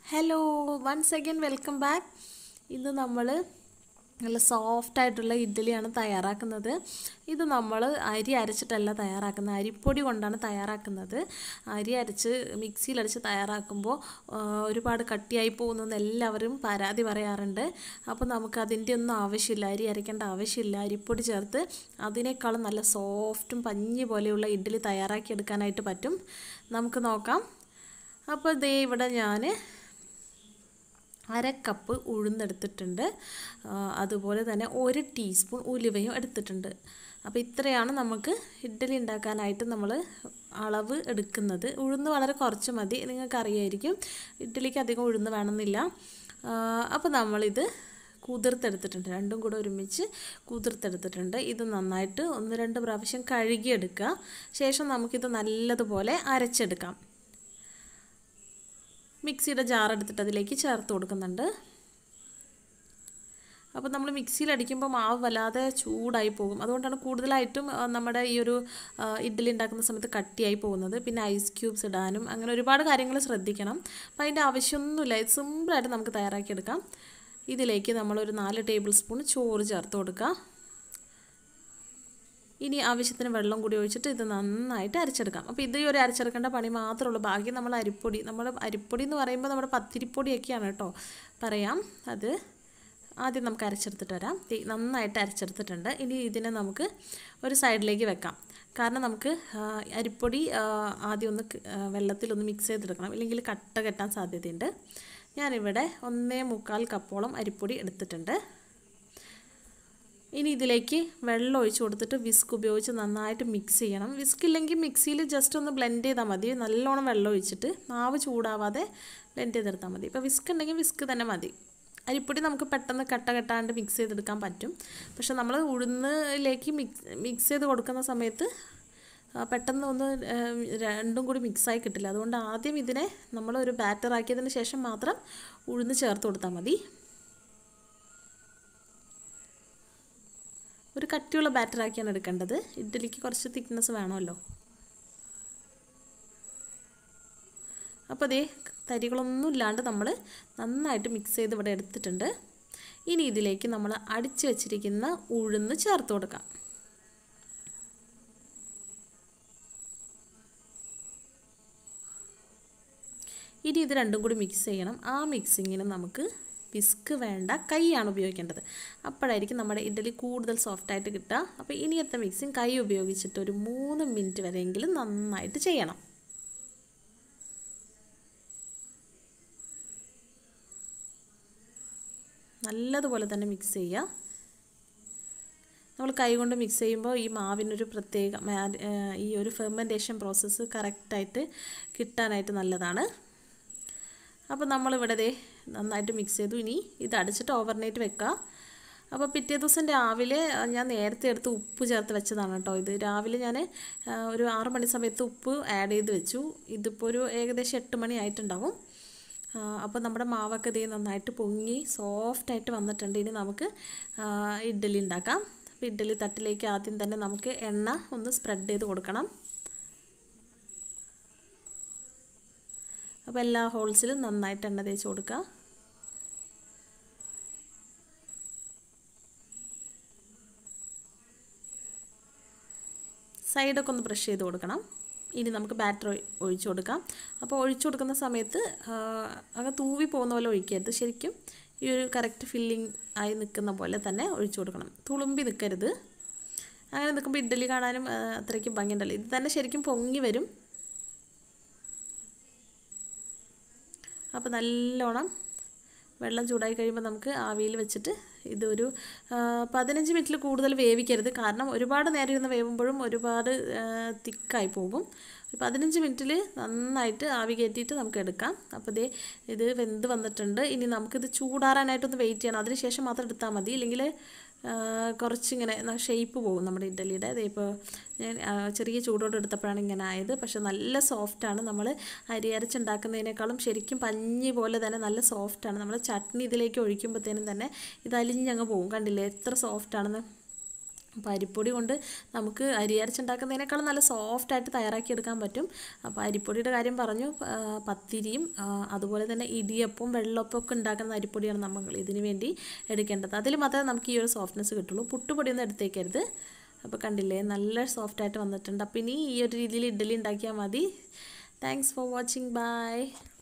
hello once again welcome back ഇന്ന് നമ്മൾ നല്ല സോഫ്റ്റ് ആയിട്ടുള്ള ഇഡ്ഡലിയാണ് തയ്യാറാക്കുന്നത് ഇത് നമ്മൾ അരി അരച്ചിട്ടല്ല തയ്യാറാക്കുന്നത് അരിപ്പൊടി കൊണ്ടാണ് തയ്യാറാക്കുന്നത് അരി അരച്ച് മിക്സിയിലടിച്ച് തയ്യാറാക്കുമ്പോൾ ആ, ഒരുപാട് കട്ടിയായി പോകുന്നെന്ന് എല്ലാവരും പരാതി പറയാറുണ്ട് അപ്പോൾ നമുക്ക് അതിൻ്റെ ഒന്നും ആവശ്യമില്ല അരി അരയ്ക്കേണ്ട ആവശ്യമില്ല അരിപ്പൊടി ചേർത്ത് അതിനേക്കാളും നല്ല സോഫ്റ്റും പഞ്ഞി പോലെയുള്ള ഇഡ്ഡലി തയ്യാറാക്കി എടുക്കാനായിട്ട് പറ്റും നമുക്ക് നോക്കാം അപ്പോൾ ദേ ഇവിടെ ഞാൻ അര കപ്പ് ഉഴുന്നെടുത്തിട്ടുണ്ട് ആ, അതുപോലെ തന്നെ ഒരു ടീസ്പൂൺ ഉലുവയും എടുത്തിട്ടുണ്ട് അപ്പോൾ ഇത്രയാണ് നമുക്ക് ഇഡ്ഡലി ഉണ്ടാക്കാനായിട്ട് നമ്മൾ അളവ് എടുക്കുന്നത് ഉഴുന്ന് വളരെ കുറച്ച് മതി നിങ്ങൾക്ക് അറിയായിരിക്കും ഇഡ്ഡലിക്ക് അധികം ഉഴുന്ന് വേണമെന്നില്ല ആ, അപ്പോൾ നമ്മളിത് കുതിർത്തെടുത്തിട്ടുണ്ട് രണ്ടും കൂടെ ഒരുമിച്ച് കുതിർത്തെടുത്തിട്ടുണ്ട് ഇത് നന്നായിട്ട് ഒന്ന് രണ്ട് പ്രാവശ്യം കഴുകിയെടുക്കുക ശേഷം നമുക്കിത് നല്ലതുപോലെ അരച്ചെടുക്കാം മിക്സിയുടെ ജാർ എടുത്തിട്ട് അതിലേക്ക് ചേർത്ത് കൊടുക്കുന്നുണ്ട് അപ്പോൾ നമ്മൾ മിക്സിയിൽ അടിക്കുമ്പോൾ മാവ് വല്ലാതെ ചൂടായി പോകും അതുകൊണ്ടാണ് കൂടുതലായിട്ടും ആ, നമ്മുടെ ഈ ഒരു ആ, ഇഡ്ഡലി ഉണ്ടാക്കുന്ന സമയത്ത് കട്ടിയായി പോകുന്നത് പിന്നെ ഐസ് ക്യൂബ്സ് ഇടാനും അങ്ങനെ ഒരുപാട് കാര്യങ്ങൾ ശ്രദ്ധിക്കണം അപ്പോൾ അതിൻ്റെ ആവശ്യമൊന്നുമില്ല ഇത് സിമ്പിളായിട്ട് നമുക്ക് തയ്യാറാക്കിയെടുക്കാം ഇതിലേക്ക് നമ്മളൊരു നാല് ടേബിൾ സ്പൂൺ ചോറ് ചേർത്ത് കൊടുക്കുക ഇനി ആവശ്യത്തിന് വെള്ളം കൂടി ഒഴിച്ചിട്ട് ഇത് നന്നായിട്ട് അരച്ചെടുക്കാം അപ്പോൾ ഇത് ഈ ഒരു അരച്ചെടുക്കേണ്ട പണി മാത്രമേ ഉള്ളൂ ബാക്കി നമ്മൾ അരിപ്പൊടി നമ്മൾ അരിപ്പൊടി എന്ന് പറയുമ്പോൾ നമ്മുടെ പത്തിരിപ്പൊടിയൊക്കെയാണ് കേട്ടോ പറയാം അത് ആദ്യം നമുക്ക് അരച്ചെടുത്തിട്ട് വരാം ദേ നന്നായിട്ട് അരച്ചെടുത്തിട്ടുണ്ട് ഇനി ഇതിനെ നമുക്ക് ഒരു സൈഡിലേക്ക് വെക്കാം കാരണം നമുക്ക് ആ, അരിപ്പൊടി ആ, ആദ്യം ഒന്ന് ക- ആ, വെള്ളത്തിലൊന്ന് മിക്സ് ചെയ്തെടുക്കണം ഇല്ലെങ്കിൽ കട്ട കെട്ടാൻ സാധ്യതയുണ്ട് ഞാനിവിടെ ഒന്നേ മുക്കാൽ കപ്പോളം അരിപ്പൊടി എടുത്തിട്ടുണ്ട് ഇനി ഇതിലേക്ക് വെള്ളം ഒഴിച്ച് കൊടുത്തിട്ട് വിസ്ക് ഉപയോഗിച്ച് നന്നായിട്ട് മിക്സ് ചെയ്യണം വിസ്ക് ഇല്ലെങ്കിൽ മിക്സിയിൽ ജസ്റ്റ് ഒന്ന് ബ്ലെൻഡ് ചെയ്താൽ മതി നല്ലോണം വെള്ളം ഒഴിച്ചിട്ട് മാവ് ചൂടാവാതെ ബ്ലെൻഡ് ചെയ്തെടുത്താൽ മതി ഇപ്പോൾ വിസ്ക് ഉണ്ടെങ്കിൽ വിസ്ക് തന്നെ മതി അരിപ്പൊടി നമുക്ക് പെട്ടെന്ന് കട്ട കെട്ടാണ്ട് മിക്സ് ചെയ്തെടുക്കാൻ പറ്റും പക്ഷെ നമ്മൾ ഉഴുന്നിലേക്ക് മിക്സ് മിക്സ് ചെയ്ത് കൊടുക്കുന്ന സമയത്ത് ആ, പെട്ടെന്ന് ഒന്ന് ആ, രണ്ടും കൂടി മിക്സായി കിട്ടില്ല അതുകൊണ്ട് ആദ്യം ഇതിനെ നമ്മൾ ഒരു ബാറ്റർ ആക്കിയതിന് ശേഷം മാത്രം ഉഴുന്ന് ചേർത്ത് കൊടുത്താൽ മതി ഒരു കട്ടിയുള്ള ബാറ്ററാക്കിയാണ് എടുക്കേണ്ടത് ഇഡ്ഡലിക്ക് കുറച്ച് തിക്നെസ് വേണമല്ലോ അപ്പോൾ അതേ തരികളൊന്നും ഇല്ലാണ്ട് നമ്മൾ നന്നായിട്ട് മിക്സ് ചെയ്ത് ഇവിടെ എടുത്തിട്ടുണ്ട് ഇനി ഇതിലേക്ക് നമ്മൾ അടിച്ച് വെച്ചിരിക്കുന്ന ഉഴുന്ന് ചേർത്ത് കൊടുക്കാം ഇനി ഇത് രണ്ടും കൂടി മിക്സ് ചെയ്യണം ആ മിക്സിങ്ങിന് നമുക്ക് വിസ്ക് വേണ്ട കൈയാണ് ഉപയോഗിക്കേണ്ടത് അപ്പോഴായിരിക്കും നമ്മുടെ ഇഡ്ഡലി കൂടുതൽ സോഫ്റ്റായിട്ട് കിട്ടുക അപ്പോൾ ഇനിയത്തെ മിക്സിങ് കൈ ഉപയോഗിച്ചിട്ട് ഒരു മൂന്ന് മിനിറ്റ് വരെയെങ്കിലും നന്നായിട്ട് ചെയ്യണം നല്ലതുപോലെ തന്നെ മിക്സ് ചെയ്യുക നമ്മൾ കൈകൊണ്ട് മിക്സ് ചെയ്യുമ്പോൾ ഈ മാവിനൊരു പ്രത്യേക മാ- ഏഹ് ഈ ഒരു ഫെർമെൻറ്റേഷൻ പ്രോസസ്സ് കറക്റ്റായിട്ട് കിട്ടാനായിട്ട് നല്ലതാണ് അപ്പോൾ നമ്മളിവിടെ ദേ നന്നായിട്ട് മിക്സ് ചെയ്തു ഇനി ഇത് അടച്ചിട്ട് ഓവർനൈറ്റ് വെക്കുക അപ്പോൾ പിറ്റേ ദിവസം രാവിലെ ആ, ഞാൻ നേരത്തെ എടുത്ത് ഉപ്പ് ചേർത്ത് വെച്ചതാണ് കേട്ടോ ഇത് രാവിലെ ഞാൻ ആ, ഒരു ആറ് മണി സമയത്ത് ഉപ്പ് ആഡ് ചെയ്ത് വെച്ചു ഇതിപ്പോൾ ഒരു ഏകദേശം എട്ട് മണി ആയിട്ടുണ്ടാവും ആ, അപ്പോൾ നമ്മുടെ മാവൊക്കെ ഇതേ നന്നായിട്ട് പൊങ്ങി സോഫ്റ്റായിട്ട് വന്നിട്ടുണ്ട് ഇനി നമുക്ക് ആ, ഇഡ്ഡലി ഉണ്ടാക്കാം അപ്പോൾ ഇഡ്ഡലി തട്ടിലേക്ക് ആദ്യം തന്നെ നമുക്ക് എണ്ണ ഒന്ന് സ്പ്രെഡ് ചെയ്ത് കൊടുക്കണം അപ്പോൾ എല്ലാ ഹോൾസിലും നന്നായിട്ട് എണ്ണ തേച്ച് കൊടുക്കുക സൈഡൊക്കെ ഒന്ന് ബ്രഷ് ചെയ്ത് കൊടുക്കണം ഇനി നമുക്ക് ബാറ്റർ ഒഴിച്ചു കൊടുക്കാം അപ്പോൾ ഒഴിച്ചു കൊടുക്കുന്ന സമയത്ത് ആ, അങ്ങ് തൂവി പോകുന്ന പോലെ ഒഴിക്കരുത് ശരിക്കും ഈ ഒരു കറക്റ്റ് ഫില്ലിംഗ് ആയി നിൽക്കുന്ന പോലെ തന്നെ ഒഴിച്ചു കൊടുക്കണം തുളുമ്പി നിൽക്കരുത് അങ്ങനെ നിൽക്കുമ്പോൾ ഇഡ്ഡലി കാണാനും ആ, അത്രയ്ക്ക് ഭംഗിയുണ്ടല്ലോ ഇത് തന്നെ ശരിക്കും പൊങ്ങി വരും അപ്പോൾ നല്ലോണം വെള്ളം ചൂടായി കഴിയുമ്പോൾ നമുക്ക് ആവിയിൽ വെച്ചിട്ട് ഇതൊരു ആ, പതിനഞ്ച് മിനിറ്റിൽ കൂടുതൽ വേവിക്കരുത് കാരണം ഒരുപാട് നേരം ഇരുന്ന് വേവുമ്പോഴും ഒരുപാട് തിക്കായി പോകും ഒരു പതിനഞ്ച് മിനിറ്റിൽ നന്നായിട്ട് ആവി കയറ്റിയിട്ട് നമുക്ക് എടുക്കാം അപ്പോൾ ദേ ഇത് വെന്ത് വന്നിട്ടുണ്ട് ഇനി നമുക്കിത് ചൂടാറാനായിട്ടൊന്ന് വെയിറ്റ് ചെയ്യണം അതിന് ശേഷം മാത്രം എടുത്താൽ മതി ഇല്ലെങ്കിൽ കുറച്ചിങ്ങനെ ഷേപ്പ് പോകും നമ്മുടെ ഇഡ്ഡലിയുടെ ദേ ഇപ്പോൾ ഞാൻ ആ, ചെറിയ ചൂടോടെ എടുത്തപ്പോഴാണ് ഇങ്ങനെ ആയത് പക്ഷെ നല്ല സോഫ്റ്റാണ് നമ്മൾ അരി അരച്ചുണ്ടാക്കുന്നതിനേക്കാളും ശരിക്കും പഞ്ഞി പോലെ തന്നെ നല്ല സോഫ്റ്റാണ് നമ്മൾ ചട്നി ഇതിലേക്ക് ഒഴിക്കുമ്പോഴത്തേനും തന്നെ ഇത് അലിഞ്ഞങ്ങ് പോകും കണ്ടില്ലേ എത്ര സോഫ്റ്റാണെന്ന് അപ്പോൾ അരിപ്പൊടി കൊണ്ട് നമുക്ക് അരി അരച്ചുണ്ടാക്കുന്നതിനേക്കാളും നല്ല സോഫ്റ്റായിട്ട് തയ്യാറാക്കി എടുക്കാൻ പറ്റും അപ്പോൾ അരിപ്പൊടിയുടെ കാര്യം പറഞ്ഞു ആ, പത്തിരിയും ആ, അതുപോലെ തന്നെ ഇടിയപ്പവും വെള്ളപ്പവും ഒക്കെ ഉണ്ടാക്കുന്ന അരിപ്പൊടിയാണ് നമ്മൾ ഇതിന് വേണ്ടി എടുക്കേണ്ടത് അതിൽ മാത്രമേ നമുക്ക് ഈ ഒരു സോഫ്റ്റ്നെസ് കിട്ടുള്ളൂ പുട്ടുപൊടിയൊന്നും എടുത്തേക്കരുത് അപ്പോൾ കണ്ടില്ലേ നല്ല സോഫ്റ്റായിട്ട് വന്നിട്ടുണ്ട് അപ്പോൾ ഇനി ഈ ഒരു രീതിയിൽ ഇഡ്ഡലി ഉണ്ടാക്കിയാൽ മതി താങ്ക്സ് ഫോർ വാച്ചിങ് ബൈ